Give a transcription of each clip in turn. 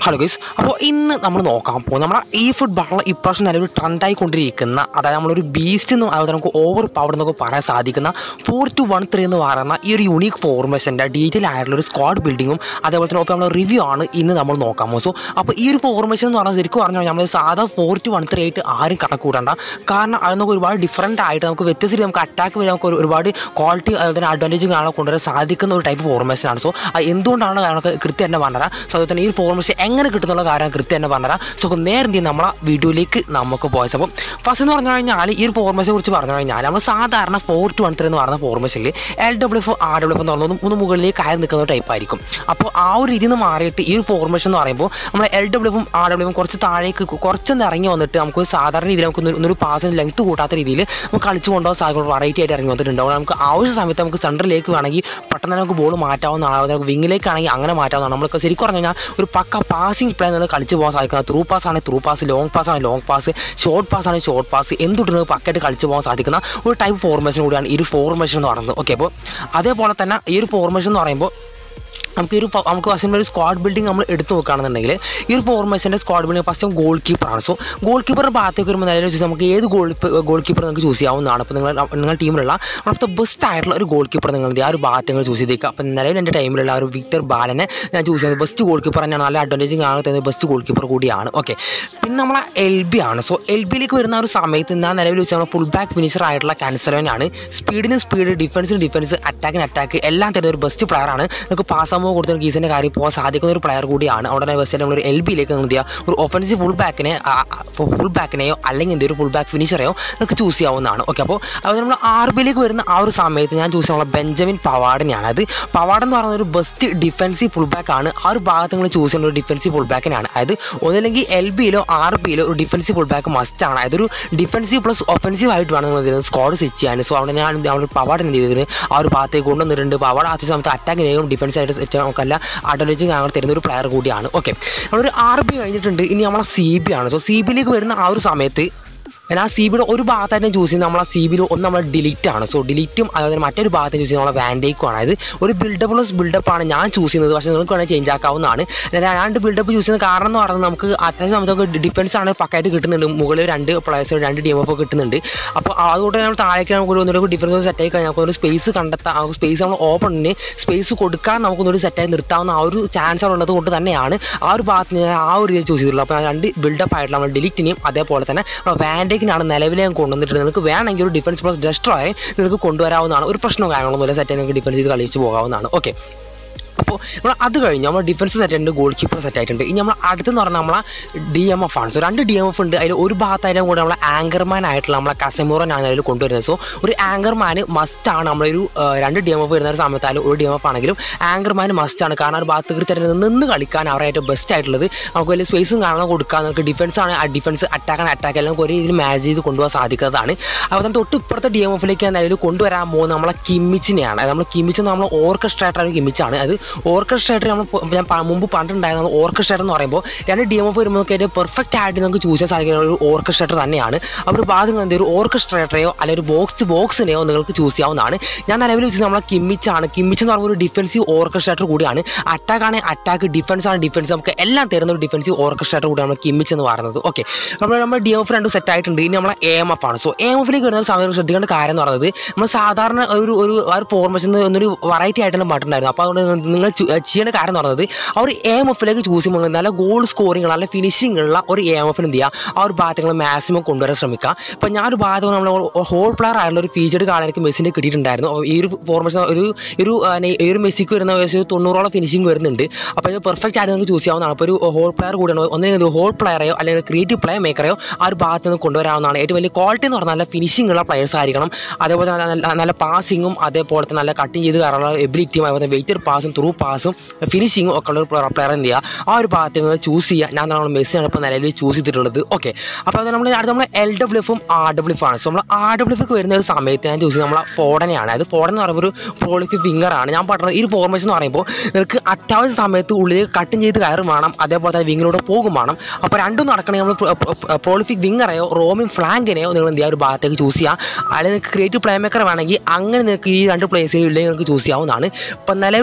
Hello guys അപ്പോൾ ഇന്ന് നമ്മൾ നോക്കാൻ പോകും നമ്മുടെ ഈ ഫുട്ബോളിൽ ഇപ്രാവശ്യം നിലവിൽ ട്രെൻഡായിക്കൊണ്ടിരിക്കുന്ന അതായത് നമ്മളൊരു ബീസ്റ്റ് എന്ന് അതുപോലെ നമുക്ക് ഓവർ പവർ എന്നൊക്കെ പറയാൻ സാധിക്കുന്ന ഫോർ ടു വൺ ത്രീ എന്ന് പറയുന്ന ഈ ഒരു യുണീക്ക് ഫോർമേഷൻ്റെ ഡീറ്റെയിൽ ആയിട്ടുള്ള ഒരു സ്ക്വാഡ് ബിൽഡിങ്ങും അതേപോലെ തന്നെ ഒപ്പം നമ്മൾ റിവ്യൂ ആണ് ഇന്ന് നമ്മൾ നോക്കാൻ പോകും സോ അപ്പോൾ ഈ ഒരു ഫോർമേഷൻ എന്ന് പറഞ്ഞാൽ ശരിക്കും പറഞ്ഞാൽ നമ്മൾ സാധാ ഫോർ ടു വൺ ത്രീ ആയിട്ട് ആരും കണക്കൂടണ്ട കാരണം അത് നമുക്ക് ഒരുപാട് ഡിഫറൻറ്റ് ആയിട്ട് നമുക്ക് വ്യത്യസ്ത രീതി നമുക്ക് അറ്റാക്ക് വരെ നമുക്ക് ഒരു- ഒരുപാട് ക്വാളിറ്റി അതുപോലെ തന്നെ അഡ്വാൻറ്റേജ് കാണാൻ കൊണ്ടുവരാൻ സാധിക്കുന്ന ഒരു ടൈപ്പ് ഫോർമേഷനാണ് സോ അത് എന്തുകൊണ്ടാണ് നമുക്ക് കൃത്യം തന്നെ പറഞ്ഞുതരാം സോ അതുപോലെ തന്നെ ഈ ഫോർമേഷൻ എങ്ങനെ കിട്ടുന്നുള്ള കാര്യം കൃത്യം തന്നെ പറഞ്ഞുതരാം സോ നേരെ എന്ത് ചെയ്യും നമ്മളെ വീഡിയോയിലേക്ക് നമുക്ക് പോയത് അപ്പം ഫസ്റ്റ് എന്ന് പറഞ്ഞു കഴിഞ്ഞാൽ ഈ ഒരു ഫോർമേഷനെ കുറിച്ച് പറഞ്ഞു കഴിഞ്ഞാൽ നമ്മൾ സാധാരണ ഫോർ ടു വൺ ത്രീ എന്ന് പറയുന്ന ഫോർമേഷനിൽ L W F R W F എന്ന് പറയുന്നത് ഒന്ന് മുകളിലേക്ക് ആയി നിൽക്കുന്ന ടൈപ്പ് ആയിരിക്കും അപ്പോൾ ആ ഒരു രീതിയിൽ നിന്ന് മാറിയിട്ട് ഈ ഒരു ഫോർമേഷൻ എന്ന് പറയുമ്പോൾ നമ്മൾ എൽ ഡബ്ല്യു എഫും ആർ ഡബ്ല്യു എഫും കുറച്ച് താഴേക്ക് കുറച്ചൊന്ന് ഇറങ്ങി വന്നിട്ട് നമുക്ക് സാധാരണ രീതിയിൽ നമുക്ക് ഒന്ന് ഒന്നൊരു പാസിന് ലെങ്ത് കൂട്ടാത്ത രീതിയിൽ നമുക്ക് കളിച്ചു കൊണ്ടുപോകാൻ സാധിക്കും വെറൈറ്റി ആയിട്ട് ഇറങ്ങി വന്നിട്ടുണ്ട് അതുകൊണ്ട് നമുക്ക് ആവശ്യ സമയത്ത് നമുക്ക് സെൻറ്ററിലേക്ക് വേണമെങ്കിൽ പെട്ടെന്ന് തന്നെ നമുക്ക് ബോൾ മാറ്റാവുന്നതാണ് അതുപോലെ നമുക്ക് വിങ്ങിലേക്ക് ആണെങ്കിൽ അങ്ങനെ മാറ്റാവുന്നതാണ് നമ്മൾക്ക് ശരിക്കും പറഞ്ഞു കഴിഞ്ഞാൽ ഒരു പക്ക പാസിംഗ് പ്ലേ നിന്ന് കളിച്ച് പോകാൻ സാധിക്കുന്നത് ത്രൂ പാസ് ആണ് ത്രൂ പാസ് ലോങ് പാസ് ആണ് ലോങ് പാസ് ഷോർട്ട് പാസ് ആണ് ഷോർട്ട് പാസ് എന്തുണ്ടെന്ന് പക്കായിട്ട് കളിച്ച് പോകാൻ സാധിക്കുന്ന ഒരു ടൈപ്പ് ഫോർമേഷൻ കൂടിയാണ് ഈ ഒരു ഫോർമേഷൻ എന്ന് പറയുന്നത് ഓക്കെ അപ്പോൾ അതേപോലെ തന്നെ ഈ ഒരു ഫോർമേഷൻ എന്ന് പറയുമ്പോൾ നമുക്ക് ഈ ഒരു ഫ- നമുക്ക് ഫസ്റ്റ് ഒരു സ്ക്വാഡ് ബിൽഡിംഗ് നമ്മൾ എടുത്തു നോക്കുകയാണെന്നുണ്ടെങ്കിൽ ഈ ഒരു ഫോർമേഷൻ്റെ സ്ക്വാഡ് ബിൽഡിംഗ് ഫസ്റ്റ് ഗോൾ കീപ്പറാണ് സോ ഗോൾ കീപ്പറുടെ ഭാഗത്തേക്ക് വരുമ്പോൾ നിലവിൽ വെച്ച് നമുക്ക് ഏത് ഗോൾ ഗോൾ കീപ്പർ നിങ്ങൾക്ക് ചൂസ് ചെയ്യാവുന്നതാണ് അപ്പോൾ നിങ്ങൾ നിങ്ങളുടെ ടീമിലുള്ള വൺ ഓഫ് ദ ബെസ്റ്റ് ആയിട്ടുള്ള ഒരു ഗോൾ കീപ്പർ നിങ്ങൾ എന്ത് ചെയ്യുക? ആ ഒരു ഭാഗത്ത് നിങ്ങൾ ചൂസ് ചെയ്തേക്കുക അപ്പോൾ നിലവിൽ എൻ്റെ ടൈമിലുള്ള ആ ഒരു വിക്ടർ ബാലനെ ഞാൻ ചൂസ് ചെയ്യുന്നത് ബെസ്റ്റ് ഗോൾ കീപ്പർ തന്നെയാണ് നല്ല അഡ്വാൻറ്റേജ് കാണുന്നത് ബെസ്റ്റ് ഗോൾ കീപ്പർ കൂടിയാണ് ഓക്കെ പിന്നെ നമ്മളെ എൽ ബി ആണ് സോ എൽ ബിയിലേക്ക് വരുന്ന ആ ഒരു സമയത്ത് ഞാൻ നിലവിൽ വെച്ച് നമ്മൾ ഫുൾ ബാക്ക് ഫിനിഷർ ആയിട്ടുള്ള കാൻസലോനാണ് സ്പീഡിന് സ്പീഡ് ഡിഫൻസിന് ഡിഫൻസ് അറ്റാക്കിന് അറ്റാക്ക് എല്ലാം തരുന്ന ഒരു ബെസ്റ്റ് പ്ലെയർ ആണ് നമുക്ക് പാസ് ആകുമ്പോൾ കൊടുത്ത ഗീസിൻ്റെ കാര്യം പോകാൻ സാധിക്കുന്ന ഒരു പ്ലെയർ കൂടിയാണ് അവിടെ തന്നെ ബെസ്റ്റ് നമ്മൾ ഒരു എൽ ബിയിലേക്ക് എന്ത് ചെയ്യുക ഒരു ഒഫൻസീവ് ഫുൾ ബാക്കിനെ ഫുൾ ബാക്കിനെയോ അല്ലെങ്കിൽ എന്തെങ്കിലും ഫുൾ ബാക്ക് ഫിനിഷറെയോ നമുക്ക് ചൂസ് ചെയ്യാവുന്നതാണ് ഓക്കെ അപ്പോൾ അതുപോലെ നമ്മൾ ആർ ബിയിലേക്ക് വരുന്ന ആ ഒരു സമയത്ത് ഞാൻ ചൂസ് ചെയ്യുന്ന ബെഞ്ചമിൻ പവാഡിനെയാണ് അത് പവാഡ് എന്ന് പറയുന്ന ഒരു ബെസ്റ്റ് ഡിഫൻസീവ് ഫുൾ ബാക്ക് ആണ് ആ ഒരു ഭാഗത്ത് നിങ്ങൾ ചൂസ് ചെയ്യുന്ന ഒരു ഡിഫൻസീവ് ഫുൾ ബാക്കിനാണ് അതായത് ഒന്നില്ലെങ്കിൽ എൽ ബിയിലോ ആർ ബിയിലോ ഒരു ഡിഫൻസീവ് ഫുൾ ബാക്ക് മസ്റ്റ് ആണ് അതൊരു ഡിഫൻസീവ് പ്ലസ് ഒഫൻസീവ് ആയിട്ട് വേണം നിങ്ങൾ ഇതിന് സ്കോഡ് സ്വിച്ച് ചെയ്യാൻ സോ അവിടെ ഞാൻ അവിടെ പവാഡ് എന്ത് ചെയ്തതിന് ആ ഒരു ഭാഗത്തേക്ക് കൊണ്ടുവന്നിട്ടുണ്ട് പവാഡ് ആ സമയത്ത് അറ്റാക്കിനെയും ഡിഫൻസ് ആയിട്ട് സെറ്റ് നമുക്കല്ല അഡ്വാൻറ്റേജ് ഞങ്ങൾ തരുന്ന ഒരു പ്ലെയർ കൂടിയാണ് ഓക്കെ നമ്മളൊരു ആർ ബി കഴിഞ്ഞിട്ടുണ്ട് ഇനി നമ്മളെ സി ബി ആണ് സോ സി ബിയിലേക്ക് വരുന്ന ആ ഒരു സമയത്ത് ഞാൻ ആ സി ബിയുടെ ഒരു ഭാഗത്തായിട്ട് ചൂസ് ചെയ്യുന്നത് നമ്മൾ ആ സി ബിയിൽ ഒന്ന് നമ്മൾ ഡിലീറ്റ് ആണ് സോ ഡിലീറ്റും അതുപോലെ തന്നെ മറ്റൊരു ഭാഗത്ത് ചൂസ് ചെയ്യുന്നത് നമ്മളെ വാൻഡേക്കും ആണ് അതായത് ഒരു ബിൽഡപ്പ് പ്ലസ് ബിൽഡപ്പ് ആണ് ഞാൻ ചൂസ് ചെയ്യുന്നത് പക്ഷേ നിങ്ങൾക്ക് വേണമെങ്കിൽ ചേഞ്ച് ആക്കാവുന്നതാണ് ഞാൻ രണ്ട് ബിൽഡപ്പ് ചൂസ് ചെയ്യുന്ന കാരണം എന്ന് പറയുന്നത് നമുക്ക് അത്യാവശ്യം നമുക്ക് ഡിഫൻസ് ആണ് പക്കായിട്ട് കിട്ടുന്നുണ്ട് മുകളിൽ രണ്ട് പ്ലേയേഴ്സ് രണ്ട് ഡി എം എഫ് കിട്ടുന്നുണ്ട് അപ്പോൾ അതുകൊണ്ട് തന്നെ നമ്മൾ താഴേക്ക് നമുക്ക് ഒരു ഒന്നൊരു ഡിഫൻസ് സെറ്റ് ആയി കഴിഞ്ഞാൽ നമുക്ക് ഒരു സ്പേസ് കണ്ടെത്താൻ നമുക്ക് സ്പേസ് നമ്മൾ ഓപ്പണിന് സ്പേസ് കൊടുക്കാൻ നമുക്കൊന്നൊരു സെറ്റായി നിർത്താവുന്ന ആ ഒരു ചാൻസ് ഉള്ളത് കൊണ്ട് തന്നെയാണ് ആ ഒരു ഭാഗത്ത് ഞാൻ ആ ഒരു രീതി ചൂസ് ചെയ്തിട്ടുള്ളത് അപ്പോൾ ഞാൻ രണ്ട് ബിൽഡപ്പ് ആയിട്ടുള്ള നമ്മൾ ഡിലീറ്റിനെയും അതേപോലെ തന്നെ നമ്മൾ വാൻഡേക്കിനാണ് നിലവിലെ ഞാൻ കൊണ്ടുവന്നിട്ട് നിങ്ങൾക്ക് വേണമെങ്കിൽ ഒരു ഡിഫൻസ് പ്ലസ് ഡെസ്ട്രോയെ നിങ്ങൾക്ക് കൊണ്ടുവരാവുന്നതാണ് ഒരു പ്രശ്നവും കാര്യങ്ങളൊന്നുമില്ല സെറ്റ് നിങ്ങൾക്ക് ഡിഫൻസ് ചെയ്ത് കളിച്ച് പോകാവുന്നതാണ് ഓക്കെ അപ്പോൾ നമ്മൾ അത് കഴിഞ്ഞ് നമ്മൾ ഡിഫൻസ് സെറ്റ് ആയിട്ടുണ്ട് ഗോൾ കീപ്പർ സെറ്റ് ആയിട്ടുണ്ട് ഇനി നമ്മൾ അടുത്തെന്ന് പറഞ്ഞാൽ നമ്മളെ ഡി എം എഫ് ആണ് സോ രണ്ട് ഡി എം എഫ് ഉണ്ട് അതിൽ ഒരു ഭാഗത്തായാലും കൂടെ നമ്മളെ ആങ്കർമാൻ ആയിട്ടുള്ള നമ്മളെ കസമോറനാണ് അതിൽ കൊണ്ടുവരുന്നത് സോ ഒരു ആങ്കർമാൻ മസ്റ്റാണ് നമ്മളൊരു ആ, രണ്ട് ഡി എം എഫ് വരുന്ന ഒരു സമയത്തായാലും ഒരു ഡി എം എഫ് ആണെങ്കിലും ആങ്കർമാൻ മസ്റ്റാണ് കാരണം ആ ഒരു ഭാഗത്ത് കൃത്യമായിട്ട് നിന്ന് കളിക്കാൻ അവരായിട്ട് ബെസ്റ്റ് ആയിട്ടുള്ളത് നമുക്ക് വലിയ സ്പേസും കാണാൻ കൊടുക്കാൻ നമുക്ക് ഡിഫൻസ് ആണ് ആ ഡിഫൻസ് അറ്റാക്കാണ് അറ്റാക്ക് എല്ലാം ഒരേ രീതിയിൽ മാച്ച് ചെയ്ത് കൊണ്ടുപോകാൻ സാധിക്കുന്നതാണ് അപ്പോൾ തന്നെ തൊട്ട് ഇപ്പുറത്തെ ഡി എം എഫിലേക്ക് നിലവിൽ കൊണ്ടുവരാൻ പോകുന്നത് നമ്മളെ കിമ്മിച്ചിനെയാണ് അത് നമ്മൾ കിമ്മിച്ച് നമ്മൾ ഓർക്കസ്ട്രേറ്റർ കിമ്മിച്ചാണ് അത് ഓർക്കസ്ട്രേറ്റർ നമ്മൾ പ- ഞാൻ പ- മുമ്പ് പണ്ടുണ്ടായത് നമ്മൾ ഓർക്കസ്ട്രേറ്റർ എന്ന് പറയുമ്പോൾ രണ്ട് ഡി എം എഫ് വരുമ്പോൾ നമുക്ക് ഏറ്റവും പെർഫെക്റ്റ് ആയിട്ട് നമുക്ക് ചൂസ് ചെയ്യാൻ സാധിക്കുന്ന ഒരു ഓർക്കസ്ട്രേറ്റർ തന്നെയാണ് അപ്പോൾ ഒരു ഭാഗം എന്ത് ഒരു ഓർക്കസ്ട്രേറ്ററെയോ അല്ലെങ്കിൽ ഒരു ബോക്സ് ബോക്സിനെയോ നിങ്ങൾക്ക് ചൂസ് ചെയ്യാവുന്നതാണ് ഞാൻ നിലവിൽ വെച്ച് നമ്മളെ കിമ്മിച്ചാണ് കിമ്മിച്ച് എന്ന് പറയുമ്പോൾ ഒരു ഡിഫൻസീവ് ഓർക്കസ്ട്രേറ്റർ കൂടിയാണ് അറ്റാക്ക് ആണ് അറ്റാക്ക് ഡിഫൻസ് ആണ് ഡിഫൻസ് നമുക്ക് എല്ലാം തരുന്ന ഒരു ഡിഫൻസീവ് ഓർക്കസ്ട്രേറ്റർ കൂടിയാണ് നമ്മൾ കിമ്മിച്ച് എന്ന് പറയുന്നത് ഓക്കെ നമ്മൾ നമ്മൾ ഡി എഫ് രണ്ടും സെറ്റ് ആയിട്ടുണ്ട് ഇനി നമ്മളെ എ എം എഫ് ആണ് സോ എ എം എഫിലേക്ക് വരുന്ന സമയം ശ്രദ്ധിക്കേണ്ട കാര്യം എന്ന് പറയുന്നത് നമ്മൾ സാധാരണ ഒരു ഒരു ആ ഒരു ഫോർമേഷൻ ഒന്നൊരു വെറൈറ്റി ആയിട്ടുള്ള മട്ടുണ്ടായിരുന്നു അപ്പോൾ അതുകൊണ്ട് നിങ്ങൾ ചു- ഏഹ് ചെയ്യേണ്ട കാര്യം എന്ന് പറയുന്നത് ആ ഒരു എ എം എഫിലേക്ക് ചൂസ് ചെയ്യുമ്പോൾ നല്ല ഗോൾ സ്കോറിംഗ് നല്ല ഫിനിഷിംഗ് ഉള്ള ഒരു എ എം എഫിന് എന്ത് ചെയ്യുക ആ ഒരു ഭാഗത്ത് നിങ്ങൾ മാക്സിമം കൊണ്ടുവരാൻ ശ്രമിക്കുക ഇപ്പം ഞാൻ ഒരു ഭാഗത്ത് നമ്മൾ ഹോൾ പ്ലെയർ ആയിട്ടുള്ള ഒരു ഫീച്ചേഡ് കാർഡ് എനിക്ക് മെസ്സിൻ്റെ കിട്ടിയിട്ടുണ്ടായിരുന്നു അപ്പോൾ ഈ ഒരു ഫോർമേഷൻ ഒരു ഒരു ആ, നെ- ഈ ഒരു മെസ്സിക്ക് വരുന്ന ഏകദേശം ഒരു തൊണ്ണൂറോളം ഫിനിഷിംഗ് വരുന്നുണ്ട് അപ്പോൾ ഇത് പെർഫെക്റ്റ് ആയിട്ട് നിങ്ങൾക്ക് ചൂസ് ചെയ്യാവുന്നതാണ് അപ്പോൾ ഒരു ഹോൾ പ്ലെയർ കൂടിയാണ് ഒന്നെങ്കിൽ ഹോൾ പ്ലെയറെയോ അല്ലെങ്കിൽ ക്രിയേറ്റീവ് പ്ലേ മേക്കറെയോ ആ ഒരു ഭാഗത്ത് നിന്ന് കൊണ്ടുവരാവുന്നതാണ് ഏറ്റവും വലിയ ക്വാളിറ്റി എന്ന് പറഞ്ഞാൽ നല്ല ഫിനിഷിംഗ് ഉള്ള പ്ലെയേഴ്സ് ആയിരിക്കണം അതേപോലെ തന്നെ നല്ല നല്ല പാസിങ്ങും അതേപോലെ തന്നെ നല്ല കട്ടിങ് ചെയ്ത് കയറാനുള്ള എബിലിറ്റിയും അതുപോലെ വെയിറ്റർ പാസും ത്രൂ പാസും ഫിനിഷിങ്ങും ഒക്കെ ഉള്ള ഒരു പ്ലെയർ എന്ത് ചെയ്യുക ആ ഒരു ഭാഗത്ത് നിന്ന് ചൂസ് ചെയ്യുക ഞാൻ നമ്മൾ മെസ്സിയാണ് ഇപ്പോൾ നിലവിൽ ചൂസ് ചെയ്തിട്ടുള്ളത് ഓക്കെ അപ്പോൾ അത് നമ്മൾ അടുത്ത നമ്മൾ എൽ ഡബ്ല്യു എഫും ആർ ഡബ്ല്യു എഫ് ആണ് സോ നമ്മൾ ആർ ഡബ്ല്യു എഫ് വരുന്ന ഒരു സമയത്ത് ഞാൻ ചൂസ് ചെയ്യുന്നത് നമ്മളെ ഫോഡനെയാണ് അത് ഫോഡൻ എന്ന് പറയുമ്പോൾ ഒരു പ്രോളിക്ക് ഫിംഗർ ആണ് ഞാൻ പറഞ്ഞത് ഈ ഒരു ഫോർമേഷൻ എന്ന് പറയുമ്പോൾ നിങ്ങൾക്ക് അത്യാവശ്യ സമയത്ത് ഉള്ളിലേക്ക് കട്ടും ചെയ്ത് കയറും വേണം അതേപോലെ തന്നെ വിങ്ങിലൂടെ പോകും വേണം അപ്പോൾ രണ്ടും നടക്കണമെങ്കിൽ നമ്മൾ പ്രോളിഫിക് വിങ്ങറെയോ റോമിംഗ് ഫ്ലാങ്കിനെയോ നിങ്ങൾ എന്ത് ചെയ്യുക ഒരു ഭാഗത്തേക്ക് ചൂസ് ചെയ്യുക അല്ലെങ്കിൽ നിങ്ങൾക്ക് ക്രിയേറ്റീവ് പ്ലേ മേക്കർ വേണമെങ്കിൽ അങ്ങനെ നിങ്ങൾക്ക് ഈ രണ്ട് പ്ലേസിൽ ഇല്ലെങ്കിൽ നിങ്ങൾക്ക് ചൂസ് ചെയ്യാവുന്നതാണ് ഇപ്പം നിലവിൽ ഞാൻ ചൂസ് നമ്മൾ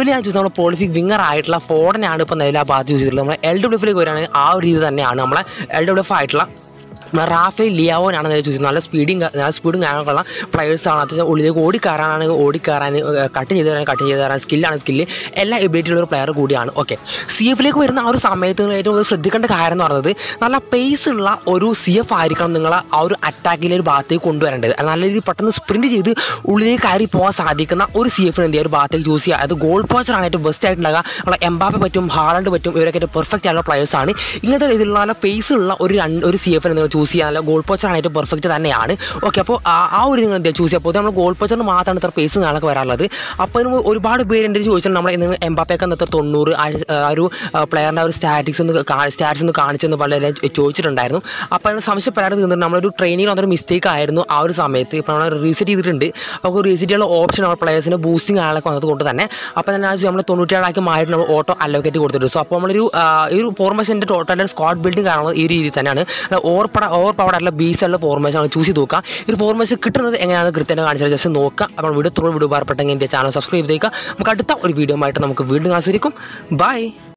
നമ്മുടെ പോളിഫിക് വിങ്ങർ ആയിട്ടുള്ള ഫോർഡിനാണ് ഇപ്പോൾ നിലവിൽ ആ ഭാഗത്ത് യൂസ് ചെയ്തിട്ടുള്ളത് നമ്മൾ എൽ ഡബ്ല്യു എഫിലേക്ക് വരികയാണെങ്കിൽ ആ ഒരു രീതി തന്നെയാണ് നമ്മളെ എൽ ഡബ്ല്യു എഫ് ആയിട്ടുള്ള നമ്മുടെ റാഫേൽ ലിയാവോനാണ് നേരെ ചോദിച്ചത് നല്ല സ്പീഡിങ് നല്ല സ്പീഡും കാര്യങ്ങളൊക്കെ പ്ലെയേഴ്സാണ് അത്യാവശ്യം ഉള്ളിലേക്ക് ഓടിക്കയറാനാണെങ്കിൽ ഓടിക്കയറാൻ കട്ട് ചെയ്ത് തരാൻ കട്ട് ചെയ്ത് തരാൻ സ്കില്ലാണ് സ്കില്ല് എല്ലാ എബിലിറ്റി ഉള്ള ഒരു പ്ലെയർ കൂടിയാണ് ഓക്കെ സി എഫിലേക്ക് വരുന്ന ആ ഒരു സമയത്ത് നിങ്ങൾ ഏറ്റവും കൂടുതൽ ശ്രദ്ധിക്കേണ്ട കാര്യം എന്ന് പറയുന്നത് നല്ല പേസ് ഉള്ള ഒരു സി എഫ് ആയിരിക്കണം നിങ്ങൾ ആ ഒരു അറ്റാക്കിലെ ഒരു ഭാഗത്തേക്ക് കൊണ്ടുവരേണ്ടത് അത് നല്ല രീതിയിൽ പെട്ടെന്ന് സ്പ്രിൻറ്റ് ചെയ്ത് ഉള്ളിലേക്ക് കയറി പോകാൻ സാധിക്കുന്ന ഒരു സി എഫിന് എന്ത് ചെയ്യുക ഒരു ഭാഗത്തേക്ക് ചൂസ് ചെയ്യുക അത് ഗോൾ പോച്ചറാണ് ഏറ്റവും ബെസ്റ്റ് ആയിട്ടുണ്ടാകുക നമ്മളെ എംബാപ്പെ പറ്റും ഹാളണ്ട് പറ്റും ഇവരൊക്കെ ഏറ്റവും പെർഫെക്റ്റ് ആയിട്ടുള്ള പ്ലെയേഴ്സാണ് ഇങ്ങനത്തെ രീതിയിലുള്ള നല്ല പേസ് ഉള്ള ഒരു രണ്ട് ഒരു സി എഫിനെ നിങ്ങൾ ചൂസ് ചെയ്യാൻ നല്ല ഗോൾ പോച്ചറാണ് ഏറ്റവും പെർഫെക്റ്റ് തന്നെയാണ് ഓക്കെ അപ്പോൾ ആ ആ ഒരു നിങ്ങൾ എന്താ ചൂസ് ചെയ്യുക അപ്പോൾ നമ്മൾ ഗോൾ പോച്ചറിന് മാത്രമാണ് ഇത്ര പേസ് കാണൊക്കെ വരാറുള്ളത് അപ്പോൾ ഇതിന് ഒരുപാട് പേര് എൻ്റെ ചോദിച്ചാൽ നമ്മൾ നിങ്ങൾ എംബാപ്പയൊക്കെ എത്ര തൊണ്ണൂറ് ആ ആ ഒരു പ്ലെയറിൻ്റെ ഒരു സ്റ്റാറ്റിക്സ് ഒന്ന് സ്റ്റാറ്റ്സ് ഒന്ന് കാണിച്ചെന്ന് പലരും ചോദിച്ചിട്ടുണ്ടായിരുന്നു അപ്പോൾ അതിന് സംശയപ്പെടാതെ തീർന്നിട്ട് നമ്മളൊരു ട്രെയിനിങ് വന്നൊരു മിസ്റ്റേക്ക് ആയിരുന്നു ആ ഒരു സമയത്ത് ഇപ്പോൾ നമ്മൾ റീസെറ്റ് ചെയ്തിട്ടുണ്ട് അപ്പോൾ റീസെറ്റ് ചെയ്യാനുള്ള ഓപ്ഷൻ നമ്മൾ പ്ലേയേഴ്സിന് ബൂസ്റ്റിംഗ് ആളൊക്കെ വന്നത് കൊണ്ട് തന്നെ അപ്പോൾ തന്നെ നമ്മൾ തൊണ്ണൂറ്റേഴാക്കി മാറിയിട്ട് നമ്മൾ ഓട്ടോ അലോക്കേറ്റ് കൊടുത്തിട്ടുണ്ട് സോ അപ്പോൾ നമ്മളൊരു ആ, ഈ ഒരു ഫോർമേഷൻ്റെ ടോട്ടൽ സ്ക്വാഡ് ബിൽഡിംഗ് കാണുന്നത് ഈ രീതി തന്നെയാണ് ഓവർ പട ഓവർ പവർ ആയിട്ടുള്ള ബീസ് ഉള്ള ഫോർമേഷൻ ആണ് ചൂസ് ചെയ്ത് നോക്കുക ഈ ഒരു ഫോർമേഷൻ കിട്ടുന്നത് എങ്ങനെയാണെന്ന് കൃത്യമായി കാണിച്ചാൽ ജസ്റ്റ് നോക്കുക അപ്പോൾ വീഡിയോ ത്രൂ വീഡിയോ ഉപകാരപ്പെട്ടെങ്കിൽ എൻ്റെ ചാനൽ സബ്സ്ക്രൈബ് ചെയ്തേക്കുക നമുക്ക് അടുത്ത ഒരു വീഡിയോ ആയിട്ട് നമുക്ക് വീണ്ടും കാണിച്ചിരിക്കും ബൈ